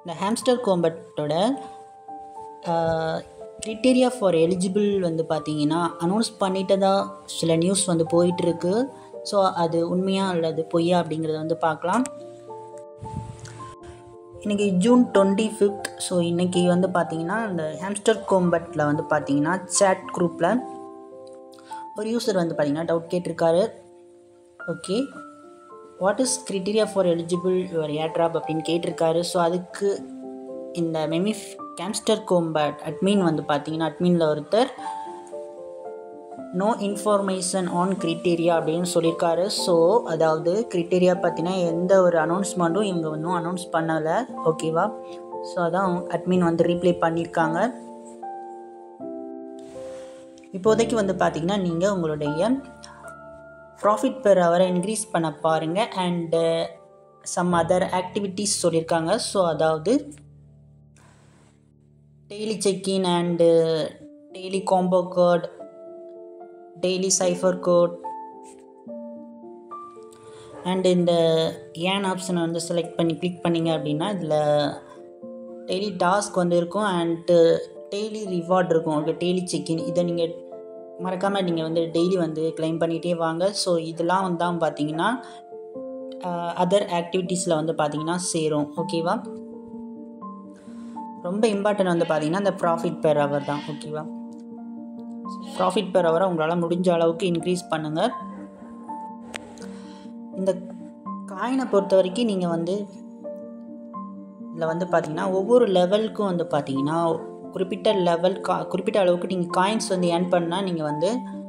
இந்த ஹாம்ஸ்டர் கோம்பட்டோட criteria for eligible வந்து பார்த்தீங்கன்னா அனௌன்ஸ் பண்ணிட்டதா சில நியூஸ் வந்து போயிட்டுருக்கு ஸோ அது உண்மையா அல்லது பொய்யா அப்படிங்கிறத வந்து பார்க்கலாம் இன்றைக்கி ஜூன் டுவெண்ட்டி ஃபிஃப்த் ஸோ இன்றைக்கி வந்து பார்த்தீங்கன்னா இந்த ஹாம்ஸ்டர் கோம்பட்டில் வந்து பார்த்தீங்கன்னா சேட் குரூப்பில் ஒரு யூசர் வந்து பார்த்தீங்கன்னா டவுட் கேட்டிருக்காரு okay what is criteria for eligible your airdrop அப்படின்னு கேட்டிருக்காரு ஸோ அதுக்கு இந்த மெமிஃப் கேம்ஸ்டர் கோம்பட் அட்மின் வந்து பார்த்தீங்கன்னா அட்மினில் ஒருத்தர் நோ இன்ஃபர்மேஷன் ஆன் க்ரிட்டேரியா அப்படின்னு சொல்லியிருக்காரு ஸோ அதாவது க்ரிட்டேரியா பார்த்தீங்கன்னா எந்த ஒரு அனௌன்ஸ்மெண்ட்டும் இவங்க இன்னும் அனௌன்ஸ் பண்ணலை ஓகேவா ஸோ அதான் அட்மின் வந்து ரீப்ளை பண்ணியிருக்காங்க இப்போதைக்கு வந்து பார்த்தீங்கன்னா நீங்கள் உங்களுடைய ப்ராஃபிட் பெர் ஹவரை இன்க்ரீஸ் பண்ண பாருங்கள் அண்டு சம் அதர் ஆக்டிவிட்டீஸ் சொல்லியிருக்காங்க ஸோ அதாவது daily check in and daily combo code daily cipher code and இந்த ஏன் ஆப்ஷனை வந்து செலக்ட் பண்ணி கிளிக் பண்ணிங்க அப்படின்னா இதில் டெய்லி டாஸ்க் வந்து இருக்கும் அண்டு டெய்லி ரிவார்ட் இருக்கும் ஓகே டெய்லி செக்இன் இதை நீங்கள் மறக்காமல் நீங்கள் வந்து டெய்லி வந்து கிளைம் பண்ணிகிட்டே வாங்க ஸோ இதெல்லாம் வந்து தான் பார்த்தீங்கன்னா அதர் ஆக்டிவிட்டீஸில் வந்து பார்த்தீங்கன்னா சேரும் ஓகேவா ரொம்ப இம்பார்ட்டன்ட் வந்து பார்த்தீங்கன்னா இந்த ப்ராஃபிட் பெர் ஹவர் தான் ஓகேவா ப்ராஃபிட் பெர் ஹவரை உங்களால் முடிஞ்ச அளவுக்கு இன்க்ரீஸ் பண்ணுங்கள் இந்த காயினை பொறுத்த வரைக்கும் நீங்கள் வந்து இதில் வந்து பார்த்தீங்கன்னா ஒவ்வொரு லெவலுக்கும் வந்து பார்த்தீங்கன்னா குறிப்பிட்ட லெவல் கா குறிப்பிட்ட அளவுக்கு நீங்கள் காயின்ஸ் வந்து ஏர்ன் பண்ணால் நீங்கள் வந்து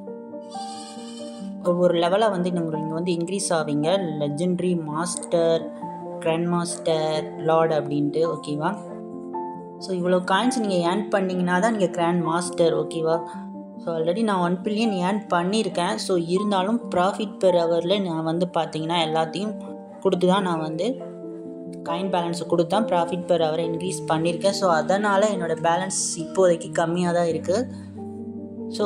ஒவ்வொரு லெவலாக வந்து நீங்கள் நீங்கள் வந்து இன்க்ரீஸ் ஆவீங்க legendary master grand master lord அப்படின்ட்டு ஓகேவா ஸோ இவ்வளோ காயின்ஸ் நீங்கள் ஏர்ன் பண்ணிங்கன்னா தான் நீங்கள் கிராண்ட் மாஸ்டர் ஓகேவா ஸோ ஆல்ரெடி நான் ஒன் பில்லியன் ஏர்ன் பண்ணியிருக்கேன் ஸோ இருந்தாலும் ப்ராஃபிட் பெர் ஹவரில் நான் வந்து பார்த்தீங்கன்னா எல்லாத்தையும் கொடுத்து தான் நான் வந்து காயின் பேலன்ஸை கொடுத்து தான் ப்ராஃபிட் பெர் ஹவரை இன்க்ரீஸ் பண்ணியிருக்கேன் ஸோ அதனால் என்னோடய பேலன்ஸ் இப்போதைக்கு கம்மியாக தான் இருக்குது ஸோ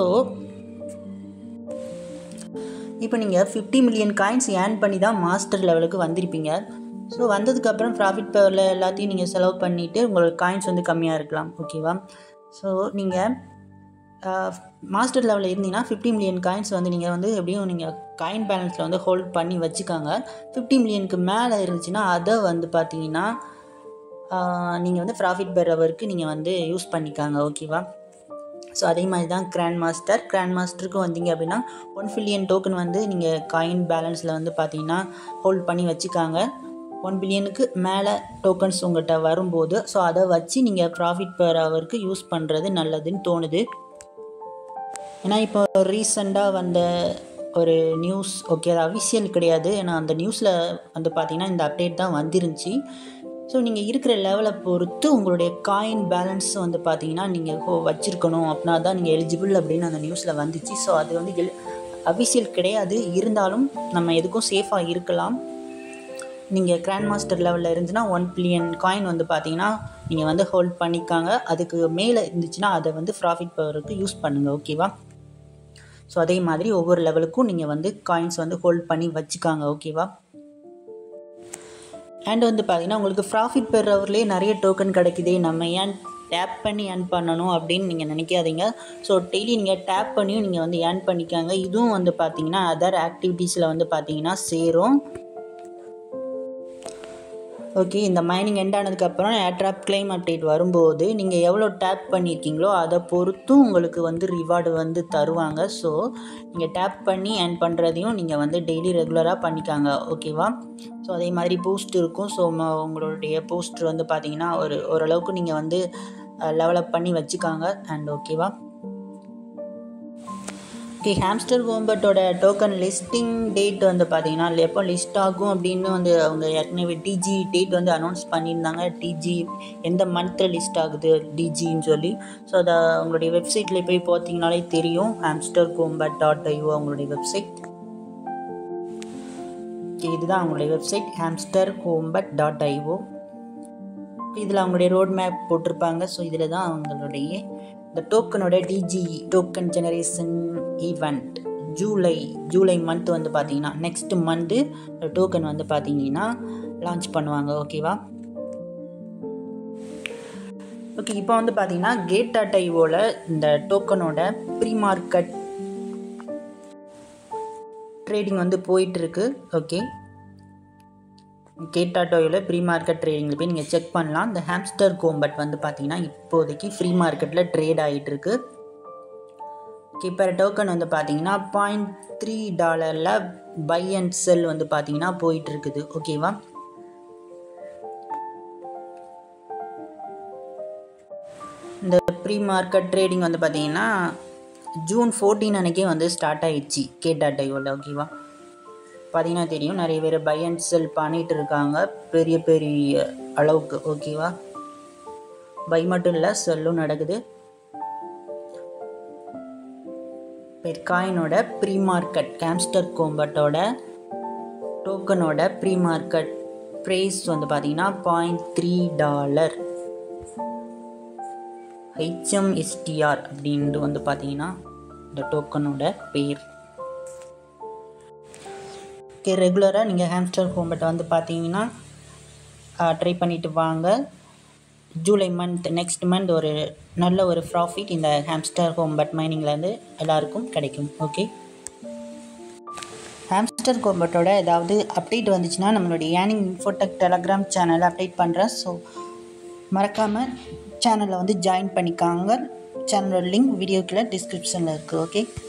இப்போ நீங்கள் ஃபிஃப்டி மில்லியன் காயின்ஸ் ஏர்ன் பண்ணி தான் மாஸ்டர் லெவலுக்கு வந்திருப்பீங்க ஸோ வந்ததுக்கப்புறம் ப்ராஃபிட் பெரில் எல்லாத்தையும் நீங்கள் செலவு பண்ணிவிட்டு உங்களோட காயின்ஸ் வந்து கம்மியாக இருக்கலாம் ஓகேவா ஸோ நீங்கள் மாஸ்டர் லெவலில் இருந்தீங்கன்னா ஃபிஃப்டி மில்லியன் காயின்ஸ் வந்து நீங்கள் வந்து எப்படியும் நீங்கள் காயின் பேலன்ஸில் வந்து ஹோல்ட் பண்ணி வச்சுக்காங்க ஃபிஃப்டி மில்லியனுக்கு மேலே இருந்துச்சுன்னா அதை வந்து பார்த்தீங்கன்னா நீங்கள் வந்து ப்ராஃபிட் பெர் ஹவருக்கு நீங்கள் வந்து யூஸ் பண்ணிக்காங்க ஓகேவா ஸோ அதே மாதிரி தான் கிராண்ட் மாஸ்டர் கிராண்ட் மாஸ்டருக்கு வந்தீங்க அப்படின்னா ஒன் பில்லியன் டோக்கன் வந்து நீங்கள் காயின் பேலன்ஸில் வந்து பார்த்தீங்கன்னா ஹோல்ட் பண்ணி வச்சுக்காங்க ஒன் பில்லியனுக்கு மேலே டோக்கன்ஸ் உங்கள்கிட்ட வரும்போது ஸோ அதை வச்சு நீங்கள் ப்ராஃபிட் பெர் ஹவருக்கு யூஸ் பண்ணுறது நல்லதுன்னு தோணுது ஏன்னா இப்போ ரீசெண்டாக வந்த ஒரு நியூஸ் ஓகே அது அஃபிஷியல் கிடையாது ஏன்னா அந்த நியூஸில் வந்து பார்த்திங்கன்னா இந்த அப்டேட் தான் வந்துருந்துச்சு ஸோ நீங்கள் இருக்கிற லெவலை பொறுத்து உங்களுடைய காயின் பேலன்ஸ் வந்து பார்த்தீங்கன்னா நீங்கள் ஹோ வச்சுருக்கணும் அப்படின்னா தான் நீங்கள் எலிஜிபிள் அப்படின்னு அந்த நியூஸில் வந்துச்சு ஸோ அது வந்து எல் அஃபிஷியல் கிடையாது இருந்தாலும் நம்ம எதுக்கும் சேஃபாக இருக்கலாம் நீங்கள் கிராண்ட் மாஸ்டர் லெவலில் இருந்துச்சுன்னா ஒன் பில்லியன் காயின் வந்து பார்த்தீங்கன்னா நீங்கள் வந்து ஹோல்ட் பண்ணிக்காங்க அதுக்கு மேலே இருந்துச்சுன்னா அதை வந்து ப்ராஃபிட் பவருக்கு யூஸ் பண்ணுங்கள் ஓகேவா ஸோ அதே மாதிரி ஒவ்வொரு லெவலுக்கும் நீங்கள் வந்து காயின்ஸ் வந்து ஹோல்ட் பண்ணி வச்சுக்காங்க ஓகேவா அண்ட் வந்து பார்த்தீங்கன்னா உங்களுக்கு ப்ராஃபிட் பெர் ஹவர்லேயே நிறைய டோக்கன் கிடைக்குதே நம்ம ஏன் டேப் பண்ணி ஏர்ன் பண்ணணும் அப்படின்னு நீங்கள் நினைக்காதீங்க ஸோ டெய்லி நீங்கள் டேப் பண்ணியும் நீங்கள் வந்து ஏர்ன் பண்ணிக்காங்க இதுவும் வந்து பார்த்தீங்கன்னா அதர் ஆக்டிவிட்டீஸில் வந்து பார்த்தீங்கன்னா சேரும் ஓகே இந்த மைனிங் எண்ட் ஆனதுக்கப்புறம் ஏர்ட்ராப் கிளைம் அப்டேட் வரும்போது நீங்கள் எவ்வளோ டேப் பண்ணியிருக்கீங்களோ அதை பொறுத்தும் உங்களுக்கு வந்து ரிவார்டு வந்து தருவாங்க ஸோ நீங்கள் டேப் பண்ணி ஏர்ன் பண்ணுறதையும் நீங்கள் வந்து டெய்லி ரெகுலராக பண்ணிக்காங்க ஓகேவா ஸோ அதே மாதிரி பூஸ்ட் இருக்கும் ஸோ உங்களுடைய பூஸ்ட் வந்து பார்த்தீங்கன்னா ஒரு ஓரளவுக்கு நீங்கள் வந்து லெவலப் பண்ணி வச்சுக்காங்க அண்ட் ஓகேவா ஓகே ஹாம்ஸ்டர் கோம்பட்டோட டோக்கன் லிஸ்டிங் டேட் வந்து பார்த்தீங்கன்னா எப்போ லிஸ்ட் ஆகும் அப்படின்னு வந்து அவங்க ஏற்கனவே டிஜி டேட் வந்து அனௌன்ஸ் பண்ணியிருந்தாங்க டிஜி எந்த மந்த்தில் லிஸ்ட் ஆகுது டிஜின்னு சொல்லி ஸோ அதை அவங்களுடைய வெப்சைட்டில் போய் பார்த்தீங்கனாலே தெரியும் ஹாம்ஸ்டர் கோம்பட் டாட் ஐஓ அவங்களுடைய வெப்சைட் ஓகே இதுதான் அவங்களுடைய website Hamster Kombat dot IO இதில் அவங்களுடைய ரோட் மேப் போட்டிருப்பாங்க ஸோ இதில் தான் அவங்களுடைய இந்த டோக்கனோட டிஜி token generation event July July month வந்து பார்த்தீங்கன்னா நெக்ஸ்ட் மந்த்து டோக்கன் வந்து பார்த்தீங்கன்னா லான்ச் பண்ணுவாங்க ஓகேவா ஓகே இப்போ வந்து பார்த்தீங்கன்னா கேட்டா டைவோல இந்த டோக்கனோட ப்ரீ மார்க்கெட் ட்ரேடிங் வந்து போயிட்டுருக்கு ஓகே கேட்டா டோயில் ப்ரீ மார்க்கெட் ட்ரேடிங்கில் போய் நீங்கள் செக் பண்ணலாம் இந்த ஹாம்ஸ்டர் கோம்பட் வந்து பார்த்தீங்கன்னா இப்போதைக்கு ஃப்ரீ மார்க்கெட்டில் ட்ரேட் ஆகிட்டுருக்கு ஓகே இப்போ டோக்கன் வந்து பார்த்தீங்கன்னா பாயிண்ட் த்ரீ டாலரில் பை அண்ட் செல் வந்து பார்த்தீங்கன்னா போயிட்டுருக்குது ஓகேவா இந்த ப்ரீ மார்க்கெட் ட்ரேடிங் வந்து பார்த்தீங்கன்னா ஜூன் ஃபோர்டீன் அன்றைக்கே வந்து ஸ்டார்ட் ஆயிடுச்சு கேட்டா டைவில் ஓகேவா பார்த்தீங்கன்னா தெரியும் நிறைய பேர் பை அண்ட் செல் பண்ணிகிட்டு இருக்காங்க பெரிய பெரிய அளவுக்கு ஓகேவா பை மட்டும் இல்லை செல்லும் நடக்குது பெர்காயினோட ப்ரீ மார்க்கெட் கேம்ஸ்டர் கோம்பட்டோட டோக்கனோட ப்ரீ மார்க்கெட் ப்ரைஸ் வந்து பார்த்தீங்கன்னா பாயிண்ட் த்ரீ டாலர் ஹெச்எம்எஸ்டிஆர் அப்படின்ட்டு வந்து பார்த்தீங்கன்னா இந்த டோக்கனோட பேர் ஓகே ரெகுலராக நீங்கள் ஹேம்ஸ்டர் ஹோம்பட்டை வந்து பார்த்தீங்கன்னா ட்ரை பண்ணிவிட்டு வாங்க ஜூலை மந்த் நெக்ஸ்ட் மந்த் ஒரு நல்ல ஒரு ப்ராஃபிட் இந்த ஹேம்ஸ்டர் ஹோம்பட் மைனிங்லேருந்து எல்லாருக்கும் கிடைக்கும் ஓகே ஹேம்ஸ்டர் கோம்பட்டோட ஏதாவது அப்டேட் வந்துச்சுன்னா நம்மளுடைய ஏனிங் இன்ஃபோடெக் டெலகிராம் சேனலை அப்டேட் பண்ணுறேன் ஸோ மறக்காமல் சேனலை வந்து ஜாயின் பண்ணிக்காங்க சேனலோட லிங்க் வீடியோக்குள்ள டிஸ்கிரிப்ஷனில் இருக்குது ஓகே